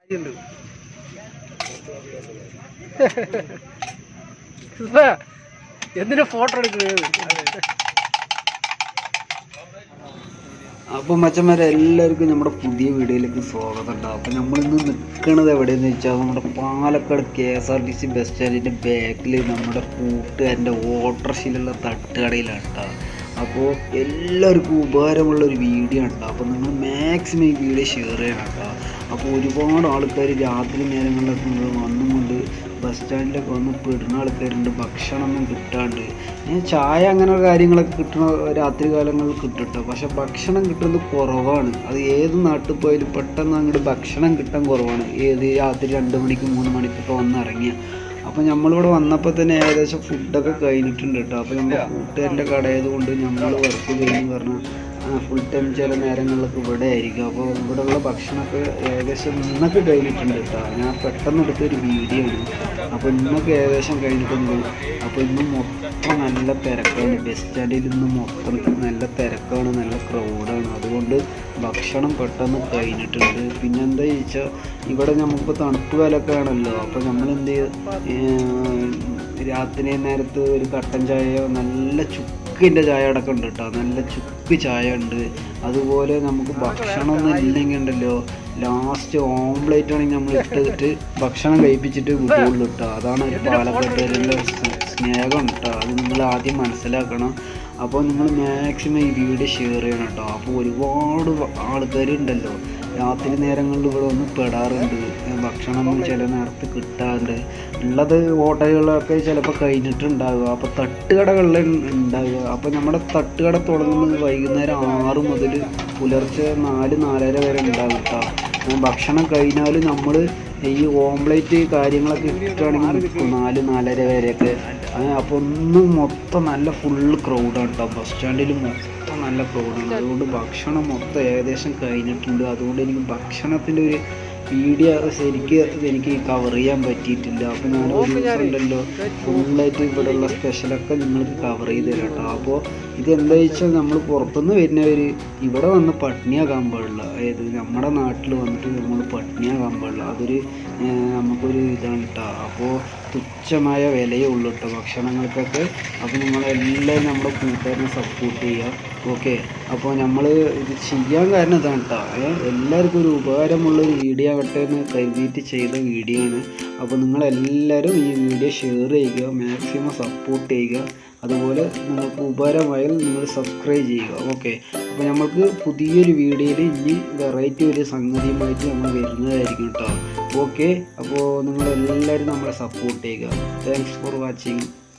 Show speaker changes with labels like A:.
A: ഉണ്ട് ഇപ്പൊ എന്തിനാ ഫോട്ടോ എടുക്കുന്നത്
B: അപ്പോൾ മച്ചന്മാരെ എല്ലാവർക്കും നമ്മുടെ പുതിയ വീഡിയോയിലേക്ക് സ്വാഗതം ഉണ്ടാവും അപ്പോൾ നമ്മളിന്ന് നിൽക്കുന്നത് എവിടെയെന്ന് വെച്ചാൽ നമ്മുടെ Palakkad K S R T C bus സ്റ്റാൻഡിൻ്റെ ബാക്കിൽ നമ്മുടെ കൂട്ടുകാരൻ്റെ ഓട്ടോറിക്ഷയിലുള്ള തട്ടുകടയിലാണ് കേട്ടോ അപ്പോൾ എല്ലാവർക്കും ഉപകാരമുള്ള ഒരു വീഡിയോ ഉണ്ട് അപ്പോൾ നിങ്ങൾ മാക്സിമം ഈ വീഡിയോ ഷെയർ ചെയ്യണം കേട്ടോ അപ്പോൾ ഒരുപാട് ആൾക്കാർ രാത്രി നേരങ്ങളിലൊക്കെ നിങ്ങൾ വന്നുകൊണ്ട് ബസ് സ്റ്റാൻഡിലൊക്കെ വന്ന് പെടുന്ന ആൾക്കാരുണ്ട് ഭക്ഷണമൊന്നും കിട്ടാണ്ട് ഏ, ചായ അങ്ങനെ കാര്യങ്ങളൊക്കെ കിട്ടണ രാത്രി കാലങ്ങളിൽ കിട്ടും കേട്ടോ പക്ഷെ ഭക്ഷണം കിട്ടുന്നത് കുറവാണ് അത് ഏത് നാട്ടിൽ പോയാലും പെട്ടെന്ന് അങ്ങോട്ട് ഭക്ഷണം കിട്ടാൻ കുറവാണ് ഏത് രാത്രി രണ്ട് മണിക്ക് മൂന്ന് മണിക്കൊക്കെ വന്ന് ഇറങ്ങിയ അപ്പോൾ നമ്മളിവിടെ വന്നപ്പോൾ തന്നെ ഏകദേശം ഫുഡൊക്കെ കഴിഞ്ഞിട്ടുണ്ട് കേട്ടോ അപ്പോൾ നമ്മുടെ കൂട്ടുകാരൻ്റെ കടയായതുകൊണ്ട് നമ്മൾ വർക്ക് കഴിഞ്ഞ് പറഞ്ഞാൽ ഫുൾ ടൈം ചില നേരങ്ങളിലൊക്കെ ഇവിടെ ആയിരിക്കും അപ്പോൾ ഇവിടെയുള്ള ഭക്ഷണമൊക്കെ ഏകദേശം ഇന്നൊക്കെ കഴിഞ്ഞിട്ടുണ്ട് കേട്ടോ ഞാൻ പെട്ടെന്ന് എടുത്തൊരു വീഡിയോ ആണ് അപ്പോൾ ഇന്നൊക്കെ ഏകദേശം കഴിഞ്ഞിട്ടുണ്ട് അപ്പോൾ ഇന്ന് മൊത്തം നല്ല തിരക്കാണ് ബസ് സ്റ്റാൻഡിൽ ഇന്ന് മൊത്തം നല്ല തിരക്കാണ് നല്ല ക്രൗഡാണ് അതുകൊണ്ട് ഭക്ഷണം പെട്ടെന്ന് കഴിഞ്ഞിട്ടുണ്ട് പിന്നെ എന്താ ചോദിച്ചാൽ ഇവിടെ നമുക്കിപ്പോൾ തണുപ്പ് കാലമൊക്കെ ആണല്ലോ അപ്പോൾ നമ്മൾ എന്ത് ചെയ്യും രാത്രി നേരത്ത് ഒരു കട്ടൻ ചായയോ നല്ല ചുക്കിൻ്റെ ചായ അടക്കം ഉണ്ട് കേട്ടോ നല്ല ചുക്ക് ചായ ഉണ്ട് അതുപോലെ നമുക്ക് ഭക്ഷണമൊന്നും ഇല്ലെങ്കിൽ ഉണ്ടല്ലോ ലാസ്റ്റ് ഓംപ്ലേറ്റ് ആണെങ്കിൽ നമ്മൾ ഇട്ടിട്ട് ഭക്ഷണം കഴിപ്പിച്ചിട്ട് വിടുള്ളൂ കേട്ടോ അതാണ് ഒരു പാലക്കാട്ടുകാരുടെ സ്നേഹം കേട്ടോ അത് നിങ്ങൾ ആദ്യം മനസ്സിലാക്കണം അപ്പോൾ നിങ്ങൾ മാക്സിമം ഈ വീഡിയോ ഷെയർ ചെയ്യണം കേട്ടോ അപ്പോൾ ഒരുപാട് ആൾക്കാരുണ്ടല്ലോ രാത്രി നേരങ്ങളിൽ ഇവിടെ ഒന്ന് പെടാറുണ്ട് ഭക്ഷണമൊന്നും ചില നേരത്ത് കിട്ടാറുണ്ട് ഉള്ളത് ഹോട്ടലുകളൊക്കെ ചിലപ്പോൾ കഴിഞ്ഞിട്ടുണ്ടാവുക അപ്പോൾ തട്ടുകടകളിൽ ഉണ്ടാവുക അപ്പോൾ നമ്മുടെ തട്ടുകട തുടങ്ങുന്നത് വൈകുന്നേരം ആറ് മുതൽ പുലർച്ചെ നാല് നാലര വരെ ഉണ്ടാകും കേട്ടോ ഭക്ഷണം കഴിഞ്ഞാൽ നമ്മൾ ഈ ഓംപ്ലേറ്റ് കാര്യങ്ങളൊക്കെ ഇട്ടിട്ടാണെങ്കിൽ നിൽക്കും നാല് നാലര വരെയൊക്കെ അപ്പോൾ ഒന്നും മൊത്തം നല്ല ഫുള്ള് ക്രൗഡാണ് കേട്ടോ ബസ് സ്റ്റാൻഡിൽ മൊത്തം നല്ല ക്രൗഡാണ് അതുകൊണ്ട് ഭക്ഷണം മൊത്തം ഏകദേശം കഴിഞ്ഞിട്ടുണ്ട് അതുകൊണ്ട് എനിക്ക് ഭക്ഷണത്തിൻ്റെ ഒരു വീഡിയോ ശരിക്ക് എനിക്ക് കവർ ചെയ്യാൻ പറ്റിയിട്ടില്ല അപ്പോൾ ഞാൻ ഒരു ദിവസം ഉണ്ടല്ലോ ഫുള്ളായിട്ട് ഇവിടെയുള്ള സ്പെഷ്യലൊക്കെ നിങ്ങൾക്ക് കവർ ചെയ്ത് തരാം കേട്ടോ അപ്പോൾ ഇതെന്താ വെച്ചാൽ നമ്മൾ പുറത്തുനിന്ന് വരുന്നവർ ഇവിടെ വന്ന് പട്ടിണിയാകാൻ പാടില്ല അതായത് നമ്മുടെ നാട്ടിൽ വന്നിട്ട് നമ്മൾ പട്ടിണിയാകാൻ പാടില്ല അതൊരു ഏർ, നമുക്കൊരു ഇതാണ് കേട്ടോ അപ്പോൾ തുച്ഛമായ വിലയേ ഉള്ളൂ കേട്ടോ ഭക്ഷണങ്ങൾക്കൊക്കെ അപ്പോൾ നിങ്ങളെല്ലാവരും നമ്മുടെ കൂട്ടുകാരനെ സപ്പോർട്ട് ചെയ്യുക ഓക്കെ അപ്പോൾ നമ്മൾ ഇത് ചെയ്യാൻ കാരണം ഇതാണ് കേട്ടോ എല്ലാവർക്കും ഒരു ഉപകാരമുള്ള ഒരു വീഡിയോ ആകട്ടെ എന്ന് കരുതിയിട്ട് ചെയ്ത വീഡിയോ ആണ് അപ്പോൾ നിങ്ങളെല്ലാവരും ഈ വീഡിയോ ഷെയർ ചെയ്യുക മാക്സിമം സപ്പോർട്ട് ചെയ്യുക അതുപോലെ നിങ്ങൾക്ക് ഉപകാരമായാൽ നിങ്ങൾ സബ്സ്ക്രൈബ് ചെയ്യുക ഓക്കെ അപ്പോൾ നമ്മൾക്ക് പുതിയൊരു വീഡിയോയിൽ ഇനി വെറൈറ്റി ഒരു സംഗതിയുമായിട്ട് നമ്മൾ വരുന്നതായിരിക്കും കേട്ടോ ഓക്കെ അപ്പോൾ നിങ്ങളെല്ലാവരും നമ്മളെ സപ്പോർട്ട് ചെയ്യുക താങ്ക്സ് ഫോർ വാച്ചിങ്